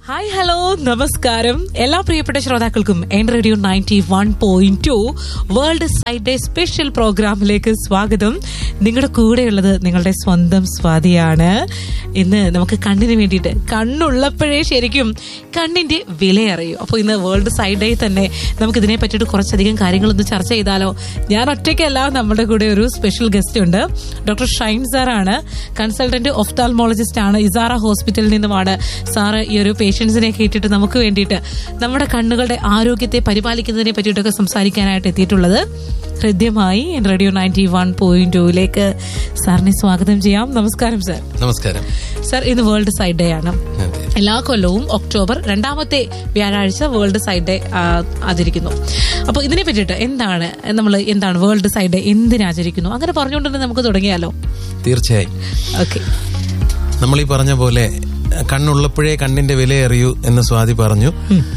Hi hello നമസ്കാരം എല്ലാ പ്രിയപ്പെട്ട ശ്രോതാക്കൾക്കും എൻ radio ninety one point two world sight day special പ്രോഗ്രാമിലേക്ക് സ്വാഗതം നിങ്ങളുടെ കൂടെയുള്ളത് നിങ്ങളുടെ സ്വന്തം സ്വാതിയാണ് ഇന്ന് നമുക്ക് കണ്ണിന് വേണ്ടിയിട്ട് കണ്ണുള്ളപ്പോഴേ ശരിക്കും കണ്ണിന്റെ വില അറിയൂ അപ്പോൾ ഇന്ന് വേൾഡ് സൈഡ് ഡേ തന്നെ നമുക്ക് ഇതിനെ പറ്റിയിട്ട് കുറച്ചധികം കാര്യങ്ങളൊന്ന് ചർച്ച ചെയ്താലോ ഞാൻ ഒറ്റയ്ക്കല്ല നമ്മുടെ കൂടെ ഒരു സ്പെഷ്യൽ ഗസ്റ്റ് ഉണ്ട് ഡോക്ടർ ഷൈൻ സാറാണ് കൺസൾട്ടന്റ് ഒഫ്താൽമോളജിസ്റ്റ് ആണ് ഇസാറ ഹോസ്പിറ്റലിൽ നിന്നുമാണ് സാറ് ഈ ഒരു പേഷ്യൻസിനെ കേട്ടിട്ട് നമുക്ക് വേണ്ടിയിട്ട് നമ്മുടെ കണ്ണുകളുടെ ആരോഗ്യത്തെ പരിപാലിക്കുന്നതിനെ പറ്റിയിട്ടൊക്കെ സംസാരിക്കാനായിട്ട് എത്തിയിട്ടുള്ളത് ഹൃദ്യമായി റേഡിയോ നയൻറ്റി വൺ പോയിന്റ് ടൂയിലേക്ക് സാറിനെ സ്വാഗതം ചെയ്യാം നമസ്കാരം സാർ നമസ്കാരം സാർ ഇന്ന് വേൾഡ് സൈഡ് ഡേ ആണ് അതെ. എല്ലാ കൊല്ലവും ഒക്ടോബർ രണ്ടാമത്തെ വ്യാഴാഴ്ച വേൾഡ് സൈഡ് ഡേ ആ, ആചരിക്കുന്നു അപ്പോൾ ഇതിനെ പറ്റിയിട്ട് എന്താണ് നമ്മൾ എന്താണ് വേൾഡ് സൈഡ് ഡേ എന്തിനാചരിക്കുന്നു അങ്ങനെ പറഞ്ഞുകൊണ്ട് തന്നെ നമുക്ക് തുടങ്ങിയാലോ തീർച്ചയായും ഓക്കെ നമ്മൾ ഈ പറഞ്ഞ പോലെ കണ്ണുള്ളപ്പോഴേ കണ്ണിന്റെ വില അറിയൂ എന്ന് സ്വാതി പറഞ്ഞു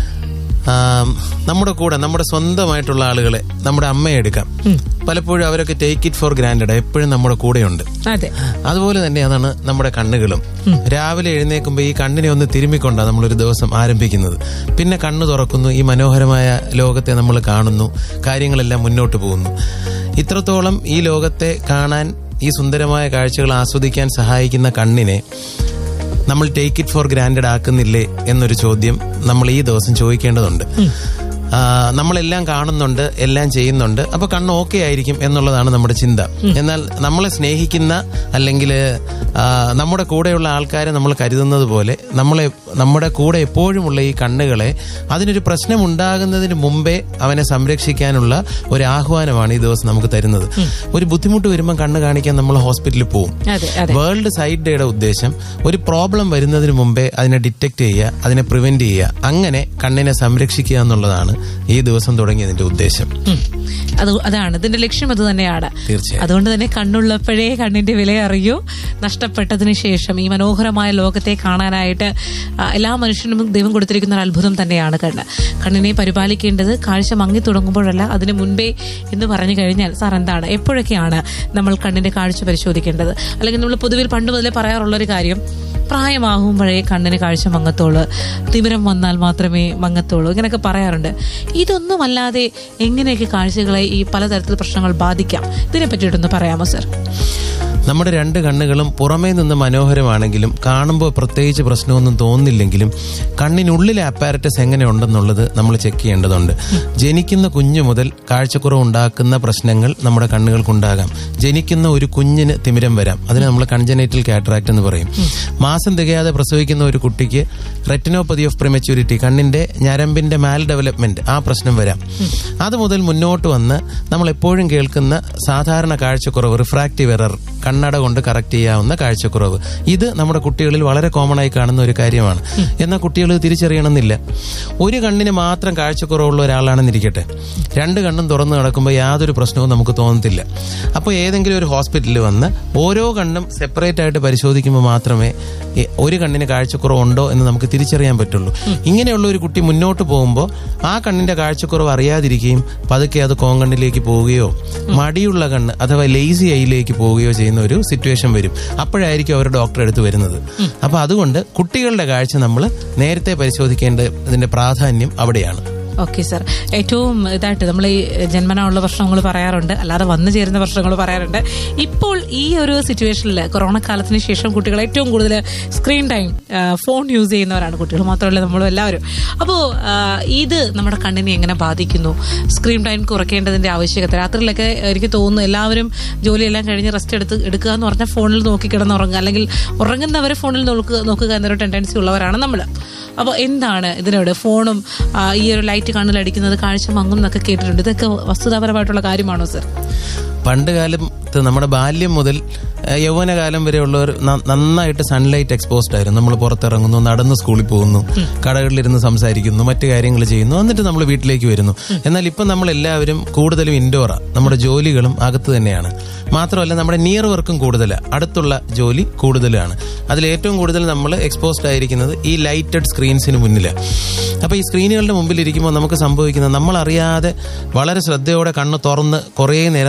ആം, നമ്മുടെ കൂടെ നമ്മുടെ സ്വന്തമായിട്ടുള്ള ആളുകളെ നമ്മുടെ അമ്മയെ എടുക്കാം പലപ്പോഴും അവരൊക്കെ ടേക്ക് ഇറ്റ് ഫോർ ഗ്രാൻഡഡ് എപ്പോഴും നമ്മുടെ കൂടെയുണ്ട് അതെ അതുപോലെ തന്നെയാണ് നമ്മുടെ കണ്ണുകളും രാവിലെ എഴുന്നേൽക്കുമ്പോൾ ഈ കണ്ണിനെ ഒന്ന് തിരുമ്മിക്കൊണ്ടാണ് നമ്മളൊരു ദിവസം ആരംഭിക്കുന്നത് പിന്നെ കണ്ണ് തുറക്കുന്നു ഈ മനോഹരമായ ലോകത്തെ നമ്മൾ കാണുന്നു കാര്യങ്ങളെല്ലാം മുന്നോട്ട് പോകുന്നു ഇത്രത്തോളം ഈ ലോകത്തെ കാണാൻ ഈ സുന്ദരമായ കാഴ്ചകൾ ആസ്വദിക്കാൻ സഹായിക്കുന്ന കണ്ണിനെ നമ്മൾ ടേക്ക് ഇറ്റ് ഫോർ ഗ്രാൻഡഡ് ആക്കുന്നില്ലേ എന്നൊരു ചോദ്യം നമ്മൾ ഈ ദിവസം ചോദിക്കേണ്ടതുണ്ട് ആ, നമ്മളെല്ലാം കാണുന്നുണ്ട് എല്ലാം ചെയ്യുന്നുണ്ട് അപ്പൊ കണ്ണ് ഓക്കെ ആയിരിക്കും എന്നുള്ളതാണ് നമ്മുടെ ചിന്ത എന്നാൽ നമ്മളെ സ്നേഹിക്കുന്ന അല്ലെങ്കിൽ നമ്മുടെ കൂടെയുള്ള ആൾക്കാരെ നമ്മൾ കരുതുന്നത് പോലെ നമ്മളെ നമ്മുടെ കൂടെ എപ്പോഴുമുള്ള ഈ കണ്ണുകളെ അതിനൊരു പ്രശ്നം ഉണ്ടാകുന്നതിന് മുമ്പേ അവനെ സംരക്ഷിക്കാനുള്ള ഒരു ആഹ്വാനമാണ് ഈ ദിവസം നമുക്ക് തരുന്നത് ഒരു ബുദ്ധിമുട്ട് വരുമ്പോൾ കണ്ണ് കാണിക്കാൻ നമ്മൾ ഹോസ്പിറ്റലിൽ പോകും അതെ അതെ വേൾഡ് സൈഡ് ഡേയുടെ ഉദ്ദേശം ഒരു പ്രോബ്ലം വരുന്നതിന് മുമ്പേ അതിനെ ഡിറ്റക്ട് ചെയ്യുക അതിനെ പ്രിവെന്റ് ചെയ്യുക അങ്ങനെ കണ്ണിനെ സംരക്ഷിക്കുക എന്നുള്ളതാണ് ഈ ദിവസം തുടങ്ങിയതിന്റെ ഉദ്ദേശം ഉം. അത് അതാണ് ഇതിന്റെ ലക്ഷ്യം അത് തന്നെയാണ് തീർച്ചയായും അതുകൊണ്ട് തന്നെ കണ്ണുള്ളപ്പോഴേ കണ്ണിന്റെ വില അറിയൂ നഷ്ടപ്പെട്ടതിന് ശേഷം ഈ മനോഹരമായ ലോകത്തെ കാണാനായിട്ട് ആ, എല്ലാ മനുഷ്യനും ദൈവം കൊടുത്തിരിക്കുന്ന ഒരു അത്ഭുതം തന്നെയാണ് കണ്ണ് കണ്ണിനെ പരിപാലിക്കേണ്ടത് കാഴ്ച മങ്ങി തുടങ്ങുമ്പോഴല്ല അതിന് മുൻപേ എന്ന് പറഞ്ഞു കഴിഞ്ഞാൽ സാർ എന്താണ് എപ്പോഴൊക്കെയാണ് നമ്മൾ കണ്ണിന്റെ കാഴ്ച പരിശോധിക്കേണ്ടത് അല്ലെങ്കിൽ നമ്മൾ പൊതുവിൽ പണ്ട് മുതലേ പറയാറുള്ള ഒരു കാര്യം പ്രായമാകുമ്പോഴേ കണ്ണിന് കാഴ്ച മങ്ങത്തോളൂ തിമിരം വന്നാൽ മാത്രമേ മങ്ങത്തോളൂ ഇങ്ങനെയൊക്കെ പറയാറുണ്ട് ഇതൊന്നുമല്ലാതെ എങ്ങനെയൊക്കെ കാഴ്ചകളെ ഈ പലതരത്തിലുള്ള പ്രശ്നങ്ങൾ ബാധിക്കാം ഇതിനെ പറ്റിയിട്ടൊന്ന് പറയാമോ സർ നമ്മുടെ രണ്ട് കണ്ണുകളും പുറമേ നിന്ന് മനോഹരമാണെങ്കിലും കാണുമ്പോൾ പ്രത്യേകിച്ച് പ്രശ്നമൊന്നും തോന്നില്ലെങ്കിലും കണ്ണിനുള്ളിലെ അപ്പാരറ്റസ് എങ്ങനെ ഉണ്ടെന്നുള്ളത് നമ്മൾ ചെക്ക് ചെയ്യേണ്ടതുണ്ട് ജനിക്കുന്ന കുഞ്ഞു മുതൽ കാഴ്ചക്കുറവ് ഉണ്ടാക്കുന്ന പ്രശ്നങ്ങൾ നമ്മുടെ കണ്ണുകൾക്കുണ്ടാകാം ജനിക്കുന്ന ഒരു കുഞ്ഞിന് തിമിരം വരാം അതിന് നമ്മൾ കൺജനൈറ്റൽ കാറ്ററാക്ട് എന്ന് പറയും മാസം തികയാതെ പ്രസവിക്കുന്ന ഒരു കുട്ടിക്ക് റെറ്റിനോപ്പതി ഓഫ് പ്രിമച്യൂരിറ്റി കണ്ണിന്റെ ഞരമ്പിന്റെ മാൽ ഡെവലപ്മെന്റ് ആ പ്രശ്നം വരാം അത് മുതൽ മുന്നോട്ട് വന്ന് നമ്മൾ എപ്പോഴും കേൾക്കുന്ന സാധാരണ കാഴ്ചക്കുറവ് റിഫ്രാക്റ്റീവ് എറർ കണ്ണട കൊണ്ട് കറക്റ്റ് ചെയ്യാവുന്ന കാഴ്ചക്കുറവ് ഇത് നമ്മുടെ കുട്ടികളിൽ വളരെ കോമൺ ആയി കാണുന്ന ഒരു കാര്യമാണ് എന്നാൽ കുട്ടികൾ തിരിച്ചറിയണമെന്നില്ല ഒരു കണ്ണിന് മാത്രം കാഴ്ചക്കുറവുള്ള ഒരാളാണെന്നിരിക്കട്ടെ രണ്ട് കണ്ണും തുറന്നു കിടക്കുമ്പോൾ യാതൊരു പ്രശ്നവും നമുക്ക് തോന്നത്തില്ല അപ്പോൾ ഏതെങ്കിലും ഒരു ഹോസ്പിറ്റലിൽ വന്ന് ഓരോ കണ്ണും സെപ്പറേറ്റ് ആയിട്ട് പരിശോധിക്കുമ്പോൾ മാത്രമേ ഈ ഒരു കണ്ണിന് കാഴ്ചക്കുറവുണ്ടോ എന്ന് നമുക്ക് തിരിച്ചറിയാൻ പറ്റുള്ളൂ ഇങ്ങനെയുള്ള ഒരു കുട്ടി മുന്നോട്ട് പോകുമ്പോൾ ആ കണ്ണിന്റെ കാഴ്ചക്കുറവ് അറിയാതിരിക്കുകയും പതുക്കെ അത് കോങ്കണ്ണിലേക്ക് പോവുകയോ മടിയുള്ള കണ്ണ് അഥവാ ലേസി ഐയിലേക്ക് പോവുകയോ ചെയ്യുന്ന ഒരു സിറ്റുവേഷൻ വരും അപ്പോഴായിരിക്കും അവർ ഡോക്ടറെ അടുത്ത് വരുന്നത് അപ്പൊ അതുകൊണ്ട് കുട്ടികളുടെ കാഴ്ച നമ്മൾ നേരത്തെ പരിശോധിക്കേണ്ടതിന്റെ പ്രാധാന്യം അവിടെയാണ് ഓക്കെ സർ ഏറ്റവും ഇതായിട്ട് നമ്മൾ ഈ ജന്മനാ ഉള്ള പ്രശ്നങ്ങൾ പറയാറുണ്ട് അല്ലാതെ വന്നു ചേരുന്ന പ്രശ്നങ്ങൾ പറയാറുണ്ട് ഇപ്പോൾ ഈ ഒരു സിറ്റുവേഷനിൽ കൊറോണ കാലത്തിന് ശേഷം കുട്ടികൾ ഏറ്റവും കൂടുതൽ സ്ക്രീൻ ടൈം ഫോൺ യൂസ് ചെയ്യുന്നവരാണ് കുട്ടികൾ മാത്രമല്ല നമ്മളും എല്ലാവരും അപ്പോൾ ഇത് നമ്മുടെ കണ്ണിനെ എങ്ങനെ ബാധിക്കുന്നു സ്ക്രീൻ ടൈം കുറയ്ക്കേണ്ടതിന്റെ ആവശ്യകത രാത്രിയിലൊക്കെ എനിക്ക് തോന്നുന്നു എല്ലാവരും ജോലിയെല്ലാം കഴിഞ്ഞ് റെസ്റ്റ് എടുത്ത് എടുക്കുക എന്ന് പറഞ്ഞാൽ ഫോണിൽ നോക്കി കിടന്നുറങ്ങുക അല്ലെങ്കിൽ ഉറങ്ങുന്നവരെ ഫോണിൽ നോക്കുക നോക്കുക എന്നൊരു ടെൻഡൻസി ഉള്ളവരാണ് നമ്മൾ അപ്പോൾ എന്താണ് ഇതിനോട് ഫോണും ആ, ഈ ഒരു ലൈറ്റ് കണ്ണിലടിക്കുന്നത് കാഴ്ച മങ്ങും എന്നൊക്കെ കേട്ടിട്ടുണ്ട് ഇതൊക്കെ വസ്തുതാപരമായിട്ടുള്ള കാര്യമാണോ സർ പണ്ട് കാലത്ത് നമ്മുടെ ബാല്യം മുതൽ ഏഹ്, യൗവനകാലം വരെയുള്ളവർ ന- നന്നായിട്ട് സൺലൈറ്റ് എക്സ്പോസ്ഡ് ആയിരുന്നു നമ്മൾ പുറത്തിറങ്ങുന്നു നടന്ന് സ്കൂളിൽ പോകുന്നു കടകളിലിരുന്ന് സംസാരിക്കുന്നു മറ്റു കാര്യങ്ങൾ ചെയ്യുന്നു എന്നിട്ട് നമ്മൾ വീട്ടിലേക്ക് വരുന്നു എന്നാൽ ഇപ്പം നമ്മൾ എല്ലാവരും കൂടുതലും ഇൻഡോറാ നമ്മുടെ ജോലികളും അകത്ത് തന്നെയാണ് മാത്രമല്ല നമ്മുടെ നിയർ വർക്കും കൂടുതലാണ് അടുത്തുള്ള ജോലി കൂടുതലാണ് അതിൽ ഏറ്റവും കൂടുതൽ നമ്മൾ എക്സ്പോസ്ഡ് ആയിരിക്കുന്നത് ഈ ലൈറ്റഡ് സ്ക്രീൻസിന് മുന്നിലാണ് അപ്പൊ ഈ സ്ക്രീനുകളുടെ മുമ്പിൽ ഇരിക്കുമ്പോൾ നമുക്ക് സംഭവിക്കുന്നത് നമ്മൾ അറിയാതെ വളരെ ശ്രദ്ധയോടെ കണ്ണ് തുറന്ന് കുറേ നേരം നമ്മൾ ഇരിക്കും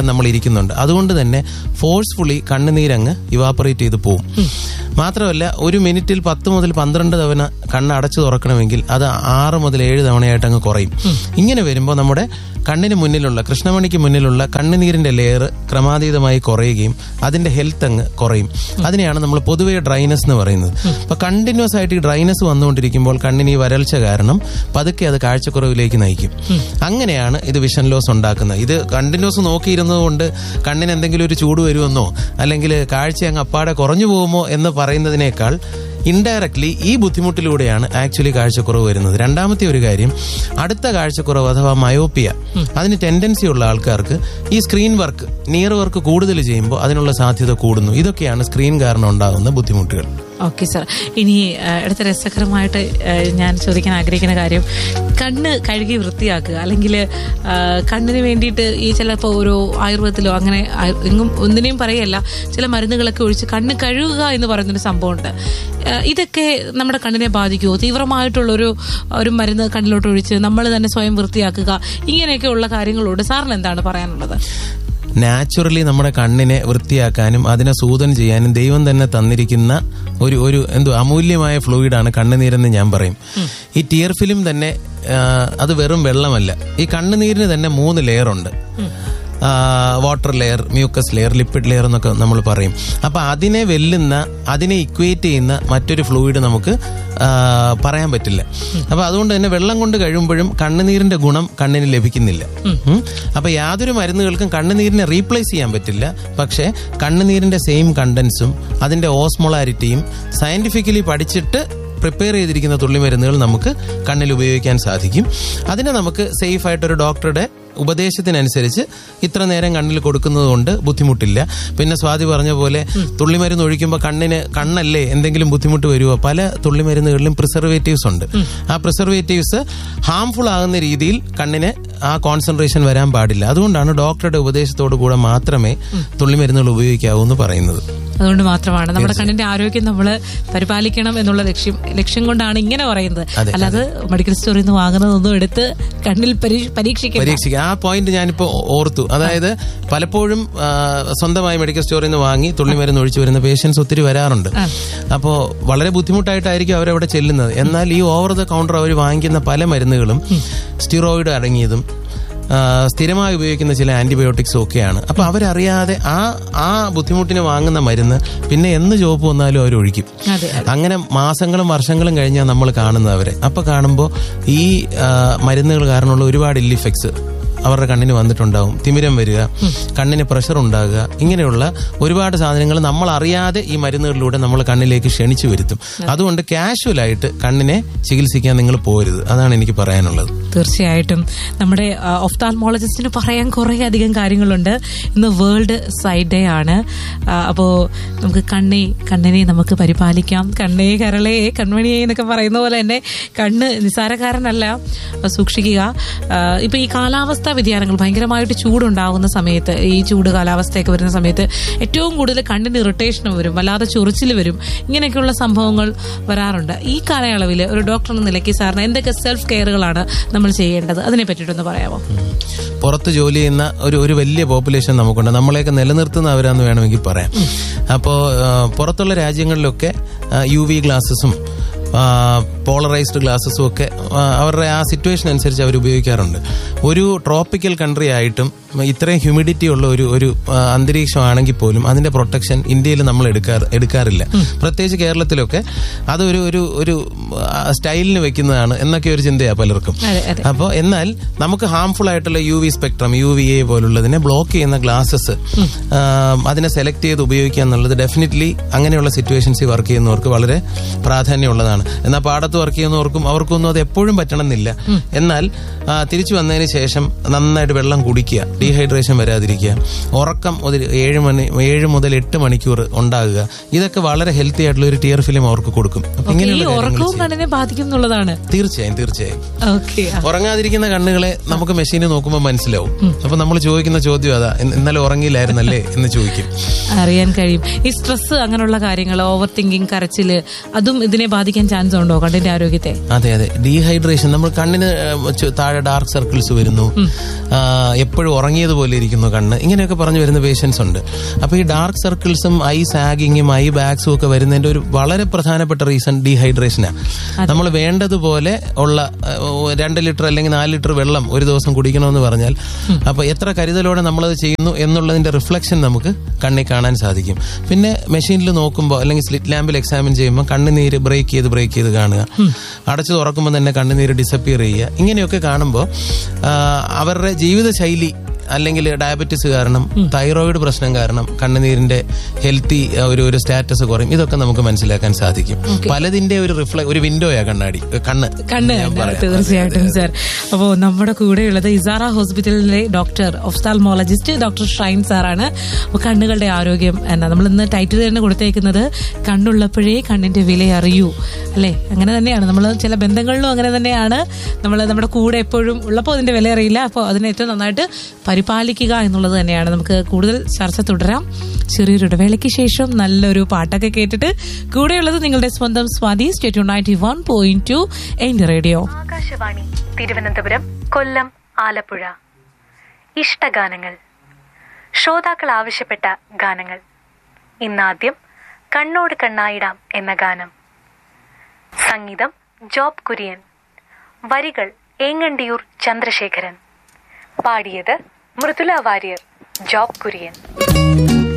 ഇരിക്കുന്നുണ്ട് അതുകൊണ്ട് തന്നെ ഫോഴ്സ്ഫുള്ളി കണ്ണുനീരങ്ങ് ഇവാപ്പറേറ്റ് ചെയ്ത് പോകും മാത്രമല്ല ഒരു മിനിറ്റിൽ പത്ത് മുതൽ പന്ത്രണ്ട് തവണ കണ്ണ് അടച്ചു തുറക്കണമെങ്കിൽ അത് ആറ് മുതൽ ഏഴ് തവണയായിട്ട് അങ്ങ് കുറയും ഇങ്ങനെ വരുമ്പോൾ നമ്മുടെ കണ്ണിന് മുന്നിലുള്ള കൃഷ്ണമണിക്ക് മുന്നിലുള്ള കണ്ണുനീരിന്റെ ലെയർ ക്രമാതീതമായി കുറയുകയും അതിന്റെ ഹെൽത്ത് അങ്ങ് കുറയും അതിനെയാണ് നമ്മൾ പൊതുവെ ഡ്രൈനസ് എന്ന് പറയുന്നത് അപ്പൊ കണ്ടിന്യൂസ് ആയിട്ട് ഈ ഡ്രൈനസ് വന്നുകൊണ്ടിരിക്കുമ്പോൾ കണ്ണിന് ഈ വരൾച്ച കാരണം പതുക്കെ അത് കാഴ്ചക്കുറവിലേക്ക് നയിക്കും അങ്ങനെയാണ് ഇത് വിഷൻ ലോസ് ഉണ്ടാക്കുന്നത് ഇത് കണ്ടിന്യൂസ് നോക്കിയിരുന്നത് കൊണ്ട് കണ്ണിന് എന്തെങ്കിലും ഒരു ചൂട് വരുമെന്നോ അല്ലെങ്കിൽ കാഴ്ച അങ്ങ് അപ്പാടെ കുറഞ്ഞു പോകുമോ എന്ന് പറയുന്നതിനേക്കാൾ ഇൻഡയറക്ട്ലി ഈ ബുദ്ധിമുട്ടിലൂടെയാണ് ആക്ച്വലി കാഴ്ചക്കുറവ് വരുന്നത് രണ്ടാമത്തെ ഒരു കാര്യം അടുത്ത കാഴ്ചക്കുറവ് അഥവാ മയോപ്പിയ അതിന് ടെൻഡൻസി ഉള്ള ആൾക്കാർക്ക് ഈ സ്ക്രീൻ വർക്ക് നിയർ വർക്ക് കൂടുതൽ ചെയ്യുമ്പോൾ അതിനുള്ള സാധ്യത കൂടുന്നു ഇതൊക്കെയാണ് സ്ക്രീൻ കാരണം ഉണ്ടാകുന്ന ബുദ്ധിമുട്ടുകൾ ഓക്കെ സാർ ഇനി ആ, അടുത്ത രസകരമായിട്ട് ആ, ഞാൻ ചോദിക്കാൻ ആഗ്രഹിക്കുന്ന കാര്യം കണ്ണ് കഴുകി വൃത്തിയാക്കുക അല്ലെങ്കിൽ കണ്ണിന് വേണ്ടിയിട്ട് ഈ ചിലപ്പോൾ ഓരോ ആയുർവേദത്തിലോ അങ്ങനെ ആയു- എങ്ങും ഒന്നിനെയും പറയല്ല ചില മരുന്നുകളൊക്കെ ഒഴിച്ച് കണ്ണ് കഴുകുക എന്ന് പറയുന്നൊരു സംഭവമുണ്ട് ആ, ഇതൊക്കെ നമ്മുടെ കണ്ണിനെ ബാധിക്കുമോ തീവ്രമായിട്ടുള്ളൊരു ഒരു മരുന്ന് കണ്ണിലോട്ട് ഒഴിച്ച് നമ്മൾ തന്നെ സ്വയം വൃത്തിയാക്കുക ഇങ്ങനെയൊക്കെയുള്ള കാര്യങ്ങളോട് സാറിന് എന്താണ് പറയാനുള്ളത് നാച്ചുറലി നമ്മുടെ കണ്ണിനെ വൃത്തിയാക്കാനും അതിനെ സൂതൻ ചെയ്യാനും ദൈവം തന്നെ തന്നിരിക്കുന്ന ഒരു ഒരു എന്തോ അമൂല്യമായ ഫ്ലൂയിഡാണ് കണ്ണുനീരെന്ന് ഞാൻ പറയും ഈ ടിയർ ഫിലിം തന്നെ ആ, അത് വെറും വെള്ളമല്ല ഈ കണ്ണുനീരിന് തന്നെ മൂന്ന് ലെയർ ഉണ്ട് water layer mucus layer lipid layer എന്നൊക്കെ നമ്മൾ പറയും അപ്പൊ അതിനെ വെല്ലുന്ന അതിനെ ഇക്വേറ്റ് ചെയ്യുന്ന മറ്റൊരു ഫ്ലൂയിഡ് നമുക്ക് ആ, പറയാൻ പറ്റില്ല അപ്പൊ അതുകൊണ്ട് തന്നെ വെള്ളം കൊണ്ട് കഴിയുമ്പോഴും കണ്ണുനീരിന്റെ ഗുണം കണ്ണിന് ലഭിക്കുന്നില്ല ഉം. അപ്പൊ യാതൊരു മരുന്നുകൾക്കും കണ്ണുനീരിനെ റീപ്ലേസ് ചെയ്യാൻ പറ്റില്ല പക്ഷേ കണ്ണുനീരിന്റെ സെയിം കണ്ടൻസും അതിന്റെ ഓസ്മോളാരിറ്റിയും സയന്റിഫിക്കലി പഠിച്ചിട്ട് പ്രിപ്പയർ ചെയ്തിരിക്കുന്ന തുള്ളിമരുന്നുകൾ നമുക്ക് കണ്ണിൽ ഉപയോഗിക്കാൻ സാധിക്കും അതിനെ നമുക്ക് സേഫ് ആയിട്ടൊരു ഡോക്ടറുടെ ഉപദേശത്തിനനുസരിച്ച് ഇത്ര നേരം കണ്ണിൽ കൊടുക്കുന്നത് കൊണ്ട് ബുദ്ധിമുട്ടില്ല പിന്നെ സ്വാതി പറഞ്ഞ പോലെ തുള്ളിമരുന്ന് ഒഴിക്കുമ്പോൾ കണ്ണിന് കണ്ണല്ലേ എന്തെങ്കിലും ബുദ്ധിമുട്ട് വരുമോ പല തുള്ളിമരുന്നുകളിലും പ്രിസർവേറ്റീവ്സ് ഉണ്ട് ആ പ്രിസർവേറ്റീവ്സ് ഹാംഫുൾ ആകുന്ന രീതിയിൽ കണ്ണിന് ആ കോൺസെൻട്രേഷൻ വരാൻ പാടില്ല അതുകൊണ്ടാണ് ഡോക്ടറുടെ ഉപദേശത്തോടു കൂടെ മാത്രമേ തുള്ളിമരുന്നുകൾ ഉപയോഗിക്കാവൂ എന്ന് പറയുന്നത് അതുകൊണ്ട് മാത്രമാണ് നമ്മുടെ കണ്ണിന്റെ ആരോഗ്യം നമ്മൾ പരിപാലിക്കണം എന്നുള്ള ലക്ഷ്യം ലക്ഷ്യം കൊണ്ടാണ് ഇങ്ങനെ പറയുന്നത് അതെ, അല്ലാതെ മെഡിക്കൽ സ്റ്റോറിൽ നിന്ന് വാങ്ങുന്നതൊന്നും എടുത്ത് കണ്ണിൽ പരീ- പരീക്ഷിക്കരുത് പരീക്ഷിക്കുക ആ പോയിന്റ് ഞാനിപ്പോ ഓർത്തു അതായത് പലപ്പോഴും ആ, സ്വന്തമായി മെഡിക്കൽ സ്റ്റോറിൽ നിന്ന് വാങ്ങി തുള്ളിമരുന്ന് ഒഴിച്ചു വരുന്ന പേഷ്യൻസ് ഒത്തിരി വരാറുണ്ട് അപ്പോൾ വളരെ ബുദ്ധിമുട്ടായിട്ടായിരിക്കും അവരവിടെ ചെല്ലുന്നത് എന്നാൽ ഈ ഓവർ ദ കൗണ്ടർ അവർ വാങ്ങിക്കുന്ന പല മരുന്നുകളും സ്റ്റിറോയിഡ് അടങ്ങിയതും ആ, സ്ഥിരമായി ഉപയോഗിക്കുന്ന ചില ആന്റിബയോട്ടിക്സും ഒക്കെയാണ് അപ്പൊ അവരറിയാതെ ആ ആ ബുദ്ധിമുട്ടിന് വാങ്ങുന്ന മരുന്ന് പിന്നെ എന്ന് ചോപ്പ് വന്നാലും അവർ ഒഴിക്കും അതെ അങ്ങനെ മാസങ്ങളും വർഷങ്ങളും കഴിഞ്ഞാൽ നമ്മൾ കാണുന്നത് അവരെ അപ്പൊ കാണുമ്പോൾ ഈ ആ, മരുന്നുകൾ കാരണമുള്ള ഒരുപാട് ഇല്ല ഇഫക്ട്സ് അവരുടെ കണ്ണിന് വന്നിട്ടുണ്ടാവും തിമിരം വരിക കണ്ണിന് പ്രഷർ ഉണ്ടാകുക ഇങ്ങനെയുള്ള ഒരുപാട് സാധനങ്ങൾ നമ്മൾ അറിയാതെ ഈ മരുന്നുകളിലൂടെ നമ്മൾ കണ്ണിലേക്ക് ക്ഷണിച്ചു വരുത്തും അതുകൊണ്ട് കാഷ്വലായിട്ട് കണ്ണിനെ ചികിത്സിക്കാൻ നിങ്ങൾ പോരുത് അതാണ് എനിക്ക് പറയാനുള്ളത് തീർച്ചയായിട്ടും നമ്മുടെ ഒഫ്താൽമോളജിസ്റ്റിന് പറയാൻ കുറേ അധികം കാര്യങ്ങളുണ്ട് ഇന്ന് വേൾഡ് സൈഡ് ഡേ ആണ് ആ, അപ്പോ നമുക്ക് കണ്ണി കണ്ണിനെ നമുക്ക് പരിപാലിക്കാം കണ്ണേ കരളേ കൺമണിയെ എന്നൊക്കെ പറയുന്ന പോലെ തന്നെ കണ്ണ് നിസ്സാരക്കാരനല്ല ആ, സൂക്ഷിക്കുക ആ, ഇപ്പൊ ഈ കാലാവസ്ഥാ വ്യതിയാനങ്ങൾ ഭയങ്കരമായിട്ട് ചൂടുണ്ടാകുന്ന സമയത്ത് ഈ ചൂട് കാലാവസ്ഥയൊക്കെ വരുന്ന സമയത്ത് ഏറ്റവും കൂടുതൽ കണ്ണിന് ഇറിറ്റേഷൻ വരും വല്ലാതെ ചൊറിച്ചിൽ വരും ഇങ്ങനെയൊക്കെയുള്ള സംഭവങ്ങൾ വരാറുണ്ട് ഈ കാലയളവിൽ ഒരു ഡോക്ടർ എന്ന നിലയ്ക്ക് സാറിന് എന്തൊക്കെ സെൽഫ് കെയറുകളാണ് നമ്മൾ ചെയ്യേണ്ടത് അതിനെ പറ്റിയിട്ടൊന്ന് പറയാമോ പുറത്ത് ജോലി ചെയ്യുന്ന ഒരു ഒരു വലിയ പോപ്പുലേഷൻ നമുക്കുണ്ട് നമ്മളെയൊക്കെ നിലനിർത്തുന്നവരാന്ന് വേണമെങ്കിൽ പറയാം അപ്പോൾ പുറത്തുള്ള രാജ്യങ്ങളിലൊക്കെ യു വി ഗ്ലാസസും പോളറൈസ്ഡ് ഗ്ലാസസും ഒക്കെ ആ, അവരുടെ ആ സിറ്റുവേഷൻ അനുസരിച്ച് അവർ ഉപയോഗിക്കാറുണ്ട് ഒരു ട്രോപ്പിക്കൽ കൺട്രി ആയിട്ടും ഇത്രയും ഹ്യൂമിഡിറ്റി ഉള്ള ഒരു ഒരു ആ, അന്തരീക്ഷമാണെങ്കിൽ പോലും അതിന്റെ പ്രൊട്ടക്ഷൻ ഇന്ത്യയിൽ നമ്മൾ എടുക്കാറ് എടുക്കാറില്ല പ്രത്യേകിച്ച് കേരളത്തിലൊക്കെ അതൊരു ഒരു ഒരു ആ, സ്റ്റൈലിന് വെക്കുന്നതാണ് എന്നൊക്കെ ഒരു ചിന്തയാണ് പലർക്കും അതെ അതെ അപ്പോൾ എന്നാൽ നമുക്ക് ഹാംഫുൾ ആയിട്ടുള്ള U V spectrum U V A പോലുള്ളതിനെ ബ്ലോക്ക് ചെയ്യുന്ന ഗ്ലാസസ് അതിനെ സെലക്ട് ചെയ്ത് ഉപയോഗിക്കുക എന്നുള്ളത് ഡെഫിനറ്റ്ലി അങ്ങനെയുള്ള സിറ്റുവേഷൻസിൽ വർക്ക് ചെയ്യുന്നവർക്ക് വളരെ പ്രാധാന്യമുള്ളതാണ് എന്നാൽ പാടത്ത് വർക്ക് ചെയ്യുന്നവർക്കും അവർക്കൊന്നും അത് എപ്പോഴും പറ്റണമെന്നില്ല എന്നാൽ ആ, തിരിച്ചു വന്നതിന് ശേഷം നന്നായിട്ട് വെള്ളം കുടിക്കുക ഡീഹൈഡ്രേഷൻ വരാതിരിക്കുക ഉറക്കം ഒരു ഏഴ് മണി ഏഴ് മുതൽ എട്ട് മണിക്കൂർ ഉണ്ടാകുക ഇതൊക്കെ വളരെ ഹെൽത്തി ആയിട്ടുള്ള ഒരു ടിയർ ഫിലിം അവർക്ക് കൊടുക്കും അപ്പൊ ഈ ഇങ്ങനെയുള്ള കാര്യങ്ങൾ ഉറക്കവും കണ്ണിനെ ബാധിക്കും എന്നുള്ളതാണ് തീർച്ചയായും തീർച്ചയായും ഓക്കെ ഉറങ്ങാതിരിക്കുന്ന കണ്ണുകളെ നമുക്ക് മെഷീനിൽ നോക്കുമ്പോൾ മനസ്സിലാവും അപ്പൊ നമ്മൾ ചോദിക്കുന്ന ചോദ്യം അതാ "ഇന്ന- ഇന്നലെ ഉറങ്ങിയില്ലായിരുന്നല്ലേ എന്ന് ചോദിക്കും അറിയാൻ കഴിയും ഈ സ്ട്രെസ് അങ്ങനെയുള്ള കാര്യങ്ങൾ ഓവർ തിങ്കിങ് കരച്ചില് അതും ഇതിനെ ബാധിക്കാൻ ചാൻസ് ഉണ്ടോ കണ്ണിന്റെ ആരോഗ്യത്തെ അതെ അതെ ഡീഹൈഡ്രേഷൻ നമ്മൾ കണ്ണിന് ഏഹ്, ചു- താഴെ ഡാർക്ക് സർക്കിൾസ് വരുന്നു ആ, എപ്പോഴും ഉറങ്ങി ഉറങ്ങിയതുപോലെ ഇരിക്കുന്നു കണ്ണ് ഇങ്ങനെയൊക്കെ പറഞ്ഞു വരുന്ന പേഷ്യൻസ് ഉണ്ട് അപ്പോൾ ഈ ഡാർക്ക് സർക്കിൾസും ഐ സാഗിങ്ങും ഐ ബാഗ്സും ഒക്കെ വരുന്നതിന്റെ ഒരു വളരെ പ്രധാനപ്പെട്ട റീസൺ ഡീഹൈഡ്രേഷനാണ് നമ്മൾ വേണ്ടതുപോലെ ഉള്ള ഏഹ്, രണ്ട് ലിറ്റർ അല്ലെങ്കിൽ നാല് ലിറ്റർ വെള്ളം ഒരു ദിവസം കുടിക്കണമെന്ന് പറഞ്ഞാൽ അപ്പൊ എത്ര കരുതലോടെ നമ്മളത് ചെയ്യുന്നു എന്നുള്ളതിന്റെ റിഫ്ലക്ഷൻ നമുക്ക് കണ്ണിൽ കാണാൻ സാധിക്കും പിന്നെ മെഷീനിൽ നോക്കുമ്പോൾ അല്ലെങ്കിൽ സ്ലിറ്റ് ലാമ്പിൽ എക്സാമിൻ ചെയ്യുമ്പോൾ കണ്ണുനീര് ബ്രേക്ക് ചെയ്ത് ബ്രേക്ക് ചെയ്ത് കാണുക അടച്ചു തുറക്കുമ്പോൾ തന്നെ കണ്ണുനീര് ഡിസപ്പിയർ ചെയ്യുക ഇങ്ങനെയൊക്കെ കാണുമ്പോൾ അവരുടെ ജീവിതശൈലി അല്ലെങ്കിൽ ഡയബറ്റിസ് കാരണം തൈറോയിഡ് പ്രശ്നം കാരണം കണ്ണുനീരിന്റെ ഹെൽത്തി ഒരു ഒരു സ്റ്റാറ്റസ് കുറയും ഇതൊക്കെ നമുക്ക് മനസ്സിലാക്കാൻ സാധിക്കും പലതിന്റെ ഒരു റിഫ്ലക്ട് ഒരു വിൻഡോയാ കണ്ണാടി കണ്ണ് കണ്ണ് ഞാൻ പറയാം. തീർച്ചയായിട്ടും സർ അപ്പോൾ നമ്മുടെ കൂടെയുള്ളത് ഇസാറ ഹോസ്പിറ്റലിലെ ഡോക്ടർ ഒഫ്താൽമോളജിസ്റ്റ് ഡോക്ടർ ഷൈൻ സാറാണ് അപ്പോൾ കണ്ണുകളുടെ ആരോഗ്യം എന്നാ നമ്മൾ ഇന്ന് ടൈറ്റിൽ തന്നെ കൊടുത്തേക്കുന്നത് കണ്ണുള്ളപ്പോഴേ കണ്ണിന്റെ വില അറിയൂ അല്ലേ അങ്ങനെ തന്നെയാണ് നമ്മൾ ചില ബന്ധങ്ങളിലും അങ്ങനെ തന്നെയാണ് നമ്മൾ നമ്മുടെ കൂടെ എപ്പോഴും ഉള്ളപ്പോൾ അതിന്റെ വില അറിയില്ല അപ്പോൾ അതിനെ ഏറ്റവും നന്നായിട്ട് പരിപാലിക്കുക എന്നുള്ളത് തന്നെയാണ് നമുക്ക് കൂടുതൽ ചർച്ച തുടരാം ചെറിയൊരു ഇടവേളയ്ക്ക് ശേഷം നല്ലൊരു പാട്ടൊക്കെ കേട്ടിട്ട് കൂടെയുള്ളത് നിങ്ങളുടെ സ്വന്തം Swathi state ninety one point two എന്റെ റേഡിയോ ആകാശവാണി തിരുവനന്തപുരം കൊല്ലം ആലപ്പുഴ ഇഷ്ടഗാനങ്ങൾ ശ്രോതാക്കൾ ആവശ്യപ്പെട്ട ഗാനങ്ങൾ ഇന്നാദ്യം കണ്ണോട് കണ്ണായിടാം എന്ന ഗാനം സംഗീതം ജോബ് കുര്യൻ വരികൾ ഏങ്ങണ്ടിയൂർ ചന്ദ്രശേഖരൻ പാടിയത് മൃദുല വാര്യർ ജോബ് കുര്യൻ